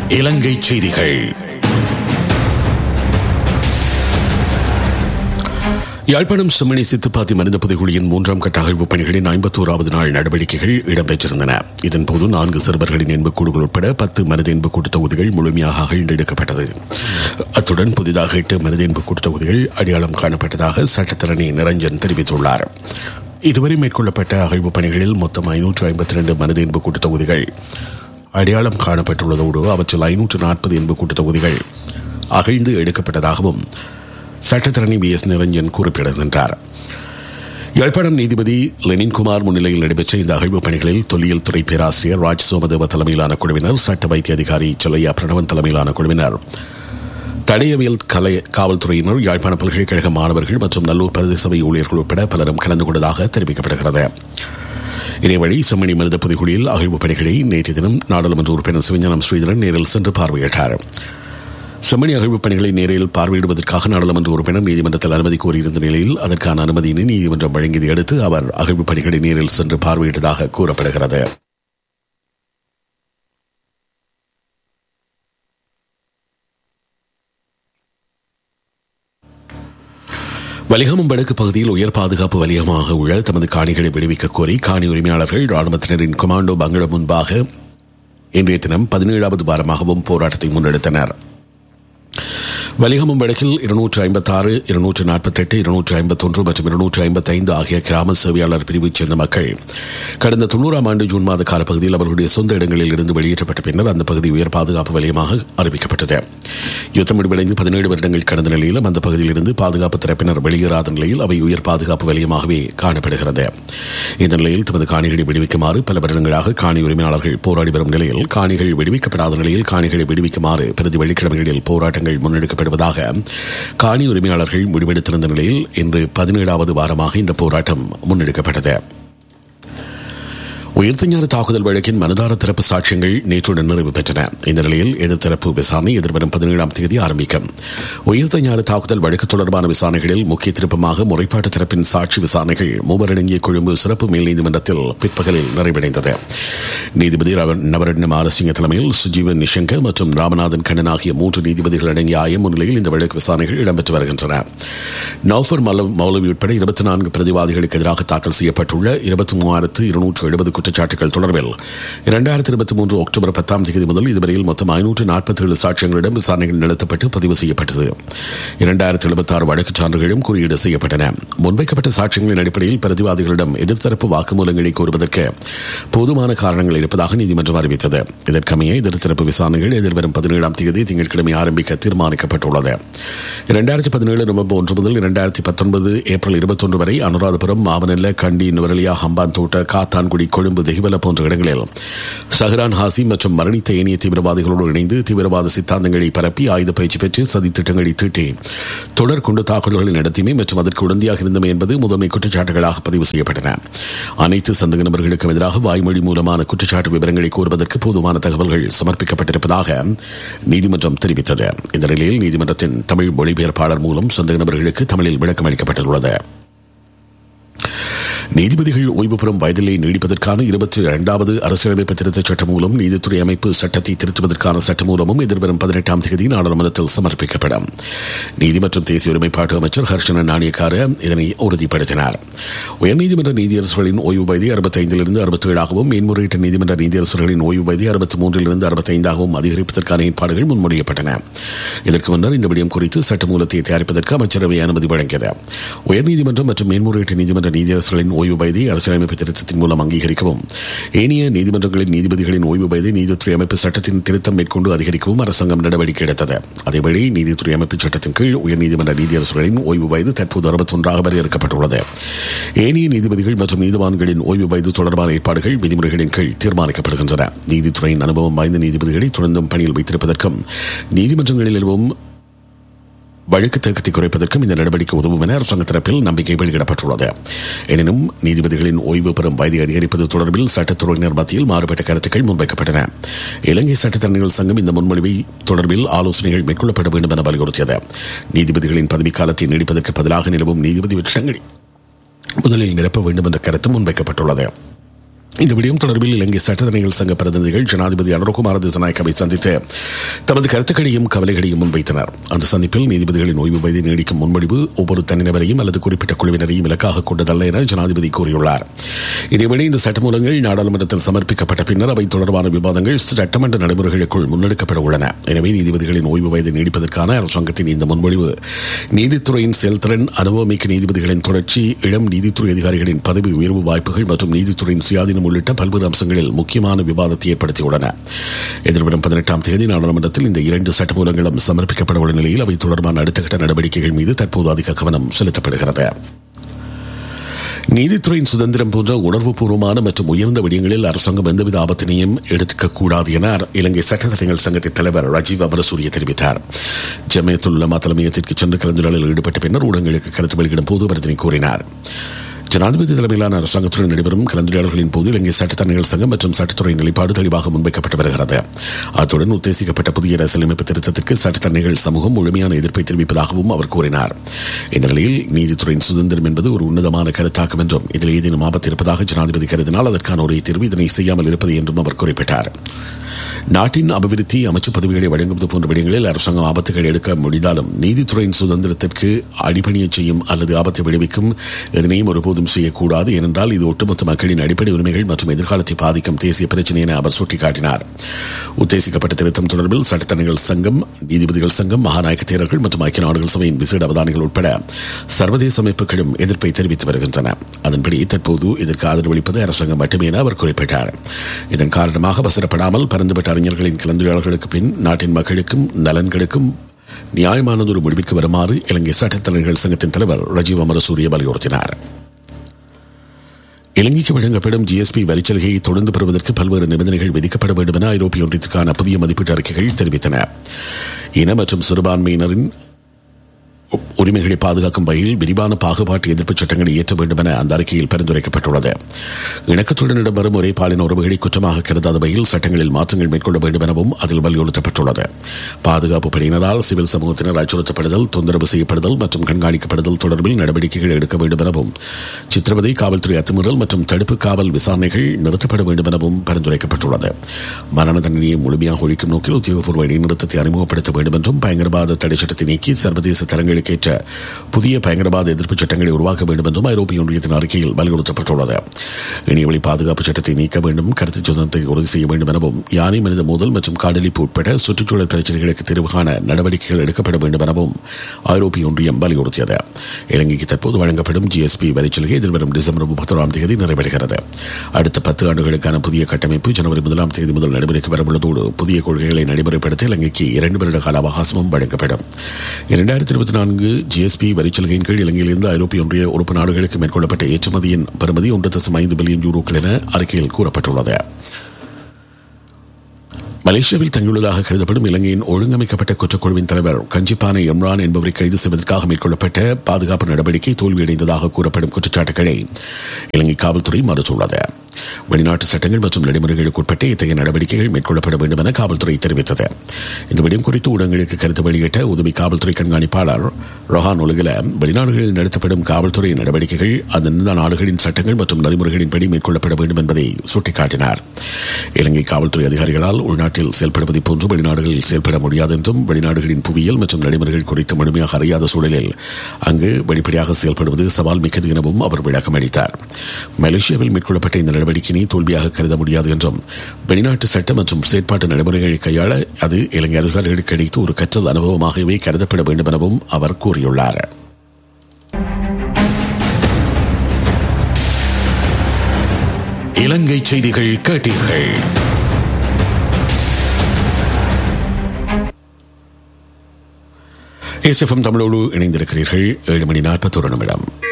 இலங்கை செய்திகள் யாழ்ப்பாணம் செம்மணி சித்துப்பாத்தி மனித புதைகுழியின் மூன்றாம் கட்ட அகழ்வு பணிகளின் ஐம்பத்தோராவது நாள் நடவடிக்கைகள் இடம்பெற்றிருந்தன இதன்போது நான்கு சிறுவர்களின் எண்புக்கூடுகள் உட்பட பத்து மனித எண்புக்கூட்டு தொகுதிகள் முழுமையாக அகழ்ந்தெடுக்கப்பட்டது அத்துடன் புதிதாக எட்டு மனித எண்புக்கூட்டு தொகுதிகள் அடையாளம் காணப்பட்டதாக சட்டத்தரணி நிரஞ்சன் தெரிவித்துள்ளார் இதுவரை மேற்கொள்ளப்பட்ட அகழ்வு பணிகளில் மொத்தம் ஐநூற்று ஐம்பத்தி இரண்டு மனித எண்புக்கூட்டு தொகுதிகள் அடையாளம் காணப்பட்டுள்ளதோடு அவற்றில் ஐநூற்று நாற்பது எண்புக்கூட்டு தொகுதிகள் அகழ்ந்து எடுக்கப்பட்டதாகவும் சட்டத்தரணி பி எஸ் நிரஞ்சன் குறிப்பிடுகின்றார் யாழ்ப்பாணம் நீதிபதி லெனின்குமார் முன்னிலையில் நடைபெற்ற இந்த அகழ்வு பணிகளில் தொல்லியல் துறை பேராசிரியர் ராஜ் சோமதேவ தலைமையிலான குழுவினர் சட்ட வைத்திய அதிகாரி செல்லையா பிரணவன் தலைமையிலான குழுவினர் தடயவியல் கலை காவல்துறையினர் யாழ்ப்பாண பல்கலைக்கழக மாணவர்கள் மற்றும் நல்லூர் பிரதேச சபை ஊழியர்கள் உட்பட பலரும் கலந்து கொண்டதாக தெரிவிக்கப்படுகிறது இதேவழி செம்மணி மனித புதுக்குடியில் அகழ்வு பணிகளை நேற்று தினம் நாடாளுமன்ற உறுப்பினர் சிவஞானம் ஸ்ரீதரன் நேரில் சென்று பார்வையிட்டார் செம்மணி அகழ்வு பணிகளை நேரில் பார்வையிடுவதற்காக நாடாளுமன்ற உறுப்பினர் நீதிமன்றத்தில் அனுமதி கோரியிருந்த நிலையில் அதற்கான அனுமதியினை நீதிமன்றம் வழங்கியதை அடுத்து அவர் அகழ்வு பணிகளை நேரில் சென்று பார்வையிட்டதாக கூறப்படுகிறது வலிகமம் வடக்கு பகுதியில் உயர் பாதுகாப்பு வலியமாக உள்ள தமது காணிகளை விடுவிக்க கோரி காணி உரிமையாளர்கள் ராணுவத்தினரின் கமாண்டோ பங்கள முன்பாக இன்றைய தினம் பதினேழாவது வாரமாகவும் போராட்டத்தை முன்னெடுத்தனர் வலிகமம் வழக்கில் இருநூற்று ஐம்பத்தி ஆறு இருநூற்று நாற்பத்தி எட்டு இருநூற்று ஐம்பத்தொன்று மற்றும் இருநூற்று ஐம்பத்தி ஐந்து ஆகிய கிராம சேவையாளர் பிரிவைச் சேர்ந்த மக்கள் கடந்த தொன்னூறாம் ஆண்டு ஜூன் மாத காலப்பகுதியில் அவர்களுடைய சொந்த இடங்களில் இருந்து வெளியேற்றப்பட்ட பின்னர் அந்த பகுதி உயர் பாதுகாப்பு வலயமாக அறிவிக்கப்பட்டது யுத்தம் முடிவடைந்து பதினேழு வருடங்கள் கடந்த நிலையிலும் அந்த பகுதியில் இருந்து பாதுகாப்பு தரப்பினர் வெளியேறாத நிலையில் அவை உயர் பாதுகாப்பு வலயமாகவே காணப்படுகிறது இந்த நிலையில் தமது காணிகளை விடுவிக்குமாறு பல வருடங்களாக காணி உரிமையாளர்கள் போராடி வரும் நிலையில் காணிகள் விடுவிக்கப்படாத நிலையில் காணிகளை விடுவிக்குமாறு பிரதி வெள்ளிக்கிழமைகளில் போராட்டங்கள் முன்னெடுக்கப்பட்டு வருவதாக காணி உரிமையாளர்கள் முடிவெடுத்திருந்த நிலையில் இன்று பதினேழாவது வாரமாக இந்த போராட்டம் முன்னெடுக்கப்பட்டது உயிர்த்தஞான தாக்குதல் வழக்கின் மனதார தரப்பு சாட்சியங்கள் நேற்றுடன் நிறைவு பெற்றன இந்த நிலையில் எதிர்த்தரப்பு விசாரணை எதிர்வரும் பதினேழாம் தேதி ஆரம்பிக்கும் உயிர்த்தஞான தாக்குதல் வழக்கு தொடர்பான விசாரணைகளில் முக்கிய திருப்பமாக முறைப்பாட்டு தரப்பின் சாட்சி விசாரணைகள் மூவரடங்கிய கொழும்பு சிறப்பு மேல் நீதிமன்றத்தில் பிற்பகலில் நிறைவடைந்தது நீதிபதி நவரட்ன மாலசிங்க தலைமையில் சுஜீவன் நிஷங்க மற்றும் ராமநாதன் கண்ணன் ஆகிய மூன்று நீதிபதிகள் அடங்கிய ஆய முன்னிலையில் இந்த வழக்கு விசாரணைகள் இடம்பெற்று வருகின்றன நௌஃபர் மௌலவி உட்பட இருபத்தி நான்கு பிரதிவாதிகளுக்கு எதிராக தாக்கல் செய்யப்பட்டுள்ள இருபத்தி மூவாயிரத்து இருநூற்று எழுபது குற்றச்சாட்டுகள் தொடர்பில் இரண்டாயிரத்தி இருபத்தி மூன்று அக்டோபர் பத்தாம் தேதி முதல் இதுவரையில் மொத்தம் ஐநூற்று நாற்பத்தி ஏழு சாட்சியங்களிடம் விசாரணைகள் நடத்தப்பட்டு பதிவு செய்யப்பட்டது இரண்டாயிரத்தி எழுபத்தி ஆறு வழக்குச் சான்றுகளும் குறியீடு செய்யப்பட்டன முன்வைக்கப்பட்ட சாட்சியங்களின் அடிப்படையில் பிரதிவாதிகளிடம் எதிர்த்தரப்பு வாக்குமூலங்களை கோருவதற்கு போதுமான காரணங்கள் இருப்பதாக நீதிமன்றம் அறிவித்தது இதற்கமைய எதிர்த்தரப்பு விசாரணைகள் எதிர்வரும் பதினேழாம் தேதி திங்கட்கிழமை ஆரம்பிக்க தீர்மானிக்கப்பட்டுள்ளது இரண்டாயிரத்தி பதினேழு நவம்பர் ஒன்று முதல் இரண்டாயிரத்தி பத்தொன்பது ஏப்ரல் இருபத்தொன்று வரை அனுராதபுரம் மாவனல்ல கண்டி நுவரலியா ஹம்பான் தோட்ட காத்தான்குடி கொழும்பு தெஹிவல போன்ற இடங்களில் சஹரான் ஹாசி மற்றும் மரணித்த ஏனைய தீவிரவாதிகளோடு இணைந்து தீவிரவாத சித்தாந்தங்களை பரப்பி ஆயுத பயிற்சி பெற்று சதி திட்டங்களை தீட்டி தொடர் குண்டு தாக்குதல்களை நடத்தியமை மற்றும் அதற்கு உடந்தையாக இருந்தமை என்பது முதன்மை குற்றச்சாட்டுகளாக பதிவு செய்யப்பட்டன அனைத்து சந்தக நபர்களுக்கும் எதிராக வாய்மொழி மூலமான குற்றச்சாட்டு விவரங்களை கூறுவதற்கு போதுமான தகவல்கள் சமர்ப்பிக்கப்பட்டிருப்பதாக நீதிமன்றம் தெரிவித்தது இந்த நிலையில் நீதிமன்றத்தின் தமிழ் மொழிபெயர்ப்பாளர் மூலம் சந்தக நபர்களுக்கு தமிழில் விளக்கம் அளிக்கப்பட்டுள்ளது நீதிபதிகள் ஓய்வு பெறும் வயதிலை நீடிப்பதற்கான இருபத்தி இரண்டாவது அரசியலமைப்பு திருத்தச் சட்டம் மூலம் நீதித்துறை அமைப்பு சட்டத்தை திருத்துவதற்கான சட்டம் மூலமும் எதிர்வரும் பதினெட்டாம் தேதி நாடாளுமன்றத்தில் சமர்ப்பிக்கப்படும் நீதி மற்றும் தேசிய ஒருமைப்பாட்டு அமைச்சர் ஹர்ஷன நாணயக்கார இதனை உறுதிப்படுத்தினார் உயர்நீதிமன்ற நீதியரசர்களின் ஓய்வு வயதை அறுபத்தைந்திலிருந்து அறுபத்தி ஏழாகவும் மேன்முறையீட்டு நீதிமன்ற நீதியரசர்களின் ஓய்வு வயதை அறுபத்தி மூன்றிலிருந்து அறுபத்தைந்தாகவும் அதிகரிப்பதற்கான ஏற்பாடுகள் முன்மொழியப்பட்டன இதற்கு முன்னர் இந்த விடயம் குறித்து சட்டமூலத்தை தயாரிப்பதற்கு அமைச்சரவை அனுமதி வழங்கியது உயர்நீதிமன்றம் மற்றும் மேன்முறையீட்டு நீதிமன்ற நீதியரசர்களின் ஓய்வு வயதை அரசியலமைப்பு திருத்தத்தின் மூலம் அங்கீகரிக்கவும் ஏனைய நீதிமன்றங்களின் நீதிபதிகளின் ஓய்வு வயதை நீதித்துறை அமைப்பு சட்டத்தின் திருத்தம் மேற்கொண்டு அதிகரிக்கவும் அரசாங்கம் நடவடிக்கை எடுத்தது அதேவேளை நீதித்துறை அமைப்பு சட்டத்தின் கீழ் உயர்நீதிமன்ற நீதியரசர்களின் ஓய்வு வயது தற்போது அறுபத்தொன்றாக வரையறுக்கப்பட்டுள்ளது ஏனைய நீதிபதிகள் மற்றும் நீதிவான்களின் ஓய்வு வயது தொடர்பான ஏற்பாடுகள் விதிமுறைகளின் கீழ் தீர்மானிக்கப்படுகின்றன நீதித்துறையின் அனுபவம் வாய்ந்த நீதிபதிகளை தொடர்ந்தும் பணியில் வைத்திருப்பதற்கும் நீதிமன்றங்களில் நிலவும் வழக்கு தேக்கத்தை குறைப்பதற்கும் இந்த நடவடிக்கை உதவும் என அரசாங்க தரப்பில் நம்பிக்கை வெளியிடப்பட்டுள்ளது எனினும் நீதிபதிகளின் ஓய்வு பெறும் வயதை அதிகரிப்பது தொடர்பில் சட்டத்துறையினர் மத்தியில் மாறுபட்ட கருத்துக்கள் முன்வைக்கப்பட்டன இலங்கை சட்டத்தரணிகள் சங்கம் இந்த முன்மொழிவை தொடர்பில் ஆலோசனைகள் மேற்கொள்ளப்பட வேண்டும் என வலியுறுத்தியது நீதிபதிகளின் பதவிக்காலத்தை நீடிப்பதற்கு பதிலாக நிலவும் நீதிபதி விஷயங்களை முதலில் நிரப்ப வேண்டும் என்ற கருத்து முன்வைக்கப்பட்டுள்ளது இந்த விடயம் தொடர்பில் இலங்கை சட்டத்தணிகள் சங்க பிரதிநிதிகள் ஜனாதிபதி அனுரகுமார திசநாயக்கவை சந்தித்து தமது கருத்துக்களையும் கவலைகளையும் முன்வைத்தனர் அந்த சந்திப்பில் நீதிபதிகளின் ஓய்வு வயதை நீடிக்கும் முன்மொழிவு ஒவ்வொரு தனிநபரையும் அல்லது குறிப்பிட்ட குழுவினரையும் இலக்காக கொண்டதல்ல என ஜனாதிபதி கூறியுள்ளார் இதேவேளை இந்த சட்டமூலங்கள் நாடாளுமன்றத்தில் சமர்ப்பிக்கப்பட்ட பின்னர் அவை தொடர்பான விவாதங்கள் சட்டமன்ற நடைமுறைகளுக்குள் முன்னெடுக்கப்பட உள்ளன எனவே நீதிபதிகளின் ஓய்வு வயதை நீடிப்பதற்கான அரசாங்கத்தின் இந்த முன்மொழிவு நீதித்துறையின் செயல்திறன் அனுபவமிக்க நீதிபதிகளின் தொடர்ச்சி இளம் நீதித்துறை அதிகாரிகளின் பதவி உயர்வு வாய்ப்புகள் மற்றும் நீதித்துறையின் சுயாதீனம் உள்ளிட்ட பல்வேறு அம்சங்களில் முக்கியமான விவாதத்தை ஏற்படுத்தியுள்ளன எதிர்வரும் பதினெட்டாம் தேதி நாடாளுமன்றத்தில் இந்த இரண்டு சட்டமூலங்களும் சமர்ப்பிக்கப்பட உள்ள நிலையில் அவை தொடர்பான அடுத்த கட்ட நடவடிக்கைகள் மீது தற்போது அதிக கவனம் செலுத்தப்படுகிறது நீதித்துறையின் சுதந்திரம் போன்ற உணர்வுபூர்வமான மற்றும் உயர்ந்த விடயங்களில் அரசாங்கம் எந்தவித ஆபத்தினையும் எடுக்கக்கூடாது என இலங்கை சட்டத்தரங்கள் சங்கத்தின் தலைவர் ராஜீவ் அமரசூரிய தெரிவித்தார் ஜமயத்துல் உலமா தலைமையத்திற்கு சென்று கலந்துரையாடலில் ஈடுபட்ட பின்னர் ஊடகங்களுக்கு கருத்து வெளியிடும் போது அவர் இதனை கூறினார் ஜனாதிபதி தலைமையிலான அரசாங்கத்துடன் நடைபெறும் கலந்துரையாடல்களின் போது இலங்கை சட்டத்தரணிகள் சங்கம் மற்றும் சட்டத்துறை நிலைப்பாடு தெளிவாக முன்வைக்கப்பட்டு வருகிறது அத்துடன் உத்தேசிக்கப்பட்ட புதிய அரசியலமைப்பு திருத்தத்திற்கு சட்டத்தரணிகள் சமூகம் முழுமையான எதிர்ப்பை தெரிவிப்பதாகவும் அவர் கூறினார் இந்த நிலையில் நீதித்துறையின் சுதந்திரம் என்பது ஒரு உன்னதமான கருத்தாக்கம் என்றும் இதில் ஏதேனும் ஆபத்து இருப்பதாக ஜனாதிபதி கருதினால் அதற்கான ஒரு தீர்வு இதனை செய்யாமல் இருப்பது என்றும் அவர் குறிப்பிட்டார் நாட்டின் அபிவிருத்தி அமைச்சு பதவிகளை வழங்குவது போன்ற விடயங்களில் அரசாங்கம் ஆபத்துகள் எடுக்க முடிந்தாலும் நீதித்துறையின் சுதந்திரத்திற்கு அடிபணிய செய்யும் அல்லது ஆபத்தை விளைவிக்கும் எதனையும் ஒருபோதும் செய்யக்கூடாது ஏனென்றால் இது ஒட்டுமொத்த மக்களின் அடிப்படை உரிமைகள் மற்றும் எதிர்காலத்தை பாதிக்கும் தேசிய பிரச்சினை என அவர் சுட்டிக்காட்டினார் உத்தேசிக்கப்பட்ட திருத்தம் தொடர்பில் சட்டத்தரணிகள் சங்கம் நீதிபதிகள் சங்கம் மகாநாயக்க தேரர்கள் மற்றும் ஐக்கிய நாடுகள் சபையின் விசேட அவதானிகள் உட்பட சர்வதேச அமைப்புகளும் எதிர்ப்பை தெரிவித்து வருகின்றன அதன்படி தற்போது இதற்கு ஆதரவளிப்பது அரசாங்கம் மட்டுமே என அவர் குறிப்பிட்டார் இதன் காரணமாக அவசரப்படாமல் பரந்துபட்ட அறிஞர்களின் கலந்துரையாடல்களுக்கு பின் நாட்டின் மக்களுக்கும் நலன்களுக்கும் நியாயமானதொரு முடிவுக்கு வருமாறு இலங்கை சட்டத்தரணிகள் சங்கத்தின் தலைவர் ரஜீவ் அமரசூரிய வலியுறுத்தினார் இலங்கைக்கு வழங்கப்படும் ஜிஎஸ்பி வரிச்சலுகையை தொடர்ந்து பெறுவதற்கு பல்வேறு நிபந்தனைகள் விதிக்கப்பட வேண்டும் என ஐரோப்பிய ஒன்றியத்திற்கான புதிய மதிப்பீட்டு அறிக்கைகள் தெரிவித்தன இன மற்றும் சிறுபான்மையினரின் உரிமைகளை பாதுகாக்கும் வகையில் விரிவான பாகுபாட்டு எதிர்ப்பு சட்டங்களை இயற்ற வேண்டும் என அந்த அறிக்கையில் பரிந்துரைக்கப்பட்டுள்ளது இணக்கத்துடன் இடம்பெறும் ஒரே பாலின உறவுகளை குற்றமாக கருதாத வகையில் சட்டங்களில் மாற்றங்கள் மேற்கொள்ள வேண்டும் எனவும் அதில் வலியுறுத்தப்பட்டுள்ளது பாதுகாப்பு படையினரால் சிவில் சமூகத்தினர் அச்சுறுத்தப்படுதல் தொந்தரவு செய்யப்படுதல் மற்றும் கண்காணிக்கப்படுதல் தொடர்பில் நடவடிக்கைகள் எடுக்க வேண்டும் எனவும் சித்திரவதை காவல்துறை அத்துமீறல் மற்றும் தடுப்பு காவல் விசாரணைகள் நிறுத்தப்பட வேண்டும் எனவும் பரிந்துரைக்கப்பட்டுள்ளது மரண தண்டனையை முழுமையாக ஒழிக்கும் நோக்கில் உத்தியோகபூர்வ இடைநிறுத்தத்தை அறிமுகப்படுத்த வேண்டும் என்றும் பயங்கரவாத தடை சட்டத்தை நீக்கி சர்வதேச தரங்களுக்கு ஏற்ற புதிய பயங்கரவாத எதிர்ப்பு சட்டங்களை உருவாக்க வேண்டும் என்றும் ஐரோப்பிய ஒன்றியத்தின் அறிக்கையில் வலியுறுத்தப்பட்டுள்ளது இணையவழி பாதுகாப்பு சட்டத்தை நீக்க வேண்டும் கருத்து சுதந்திரத்தை உறுதி செய்ய வேண்டும் எனவும் யானை மனித மோதல் மற்றும் காடழிப்பு உட்பட சுற்றுச்சூழல் பிரச்சினைகளுக்கு தீர்வு காண நடவடிக்கைகள் எடுக்கப்பட வேண்டும் எனவும் ஐரோப்பிய ஒன்றியம் வலியுறுத்தியது இலங்கைக்கு தற்போது வழங்கப்படும் ஜிஎஸ்பி வரிச்சலுகை எதிர்வரும் டிசம்பர் முப்பத்தொராம் தேதி நிறைவடைகிறது அடுத்த பத்து ஆண்டுகளுக்கான புதிய கட்டமைப்பு ஜனவரி முதலாம் தேதி முதல் நடைமுறைக்கு வரவுள்ளதோடு புதிய கொள்கைகளை நடைமுறைப்படுத்த இலங்கைக்கு இரண்டு வருட கால அவகாசமும் வழங்கப்படும் இரண்டாயிரத்தி இருபத்தி நான்கு ஜிஎஸ்பி வரிச்சலுகையின் கீழ் இலங்கையிலிருந்து ஐரோப்பிய ஒன்றிய உறுப்பு நாடுகளுக்கு மேற்கொள்ளப்பட்ட ஏற்றுமதியின் பெறுமதி ஒன்று தசம் ஐந்து பில்லியன் யூரோக்கள் என அறிக்கையில் கூறப்பட்டுள்ளது மலேசியாவில் தங்கியுள்ளதாக கருதப்படும் இலங்கையின் ஒழுங்கமைக்கப்பட்ட குற்றக்குழுவின் தலைவர் கஞ்சிப்பானை இம்ரான் என்பவரை கைது செய்வதற்காக மேற்கொள்ளப்பட்ட பாதுகாப்பு நடவடிக்கை தோல்வியடைந்ததாக கூறப்படும் குற்றச்சாட்டுகளை இலங்கை காவல்துறை மறுத்துள்ளது வெளிநாட்டு சட்டங்கள் மற்றும் நடைமுறைகளுக்கு உட்பட்டு இத்தகைய நடவடிக்கைகள் மேற்கொள்ளப்பட வேண்டும் என காவல்துறை தெரிவித்தது இந்த விடயம் குறித்து ஊடகங்களுக்கு கருத்து வெளியிட்ட உதவி காவல்துறை கண்காணிப்பாளர் ரொஹான் உலகில வெளிநாடுகளில் நடத்தப்படும் காவல்துறை நடவடிக்கைகள் அந்தந்த நாடுகளின் சட்டங்கள் மற்றும் நடைமுறைகளின்படி மேற்கொள்ளப்பட வேண்டும் என்பதை சுட்டிக்காட்டினார் இலங்கை காவல்துறை அதிகாரிகளால் உள்நாட்டில் செயல்படுவதை போன்று வெளிநாடுகளில் செயல்பட முடியாது என்றும் வெளிநாடுகளின் புவியியல் மற்றும் நடைமுறைகள் குறித்து முழுமையாக அறியாத சூழலில் அங்கு வெளிப்படையாக செயல்படுவது சவால் மிக்கது எனவும் அவர் விளக்கம் அளித்தார் மலேசியாவில் மேற்கொள்ளப்பட்ட இந்த நடவடிக்கையினை தோல்வியாக கருத முடியாது என்றும் வெளிநாட்டு சட்ட மற்றும் செயற்பாட்டு நடைமுறைகளை கையாள அது இலங்கை அதிகாரிகளுக்கு கிடைத்த ஒரு கற்றல் அனுபவமாகவே கருதப்பட வேண்டும் எனவும் அவர் கூறியுள்ளார் இலங்கை செய்திகள் கேட்டீர்கள் எஸ்எஃப்எம் தமிழோடு இணைந்திருக்கிறீர்கள் ஏழு மணி நாற்பத்தொரு நிமிடம்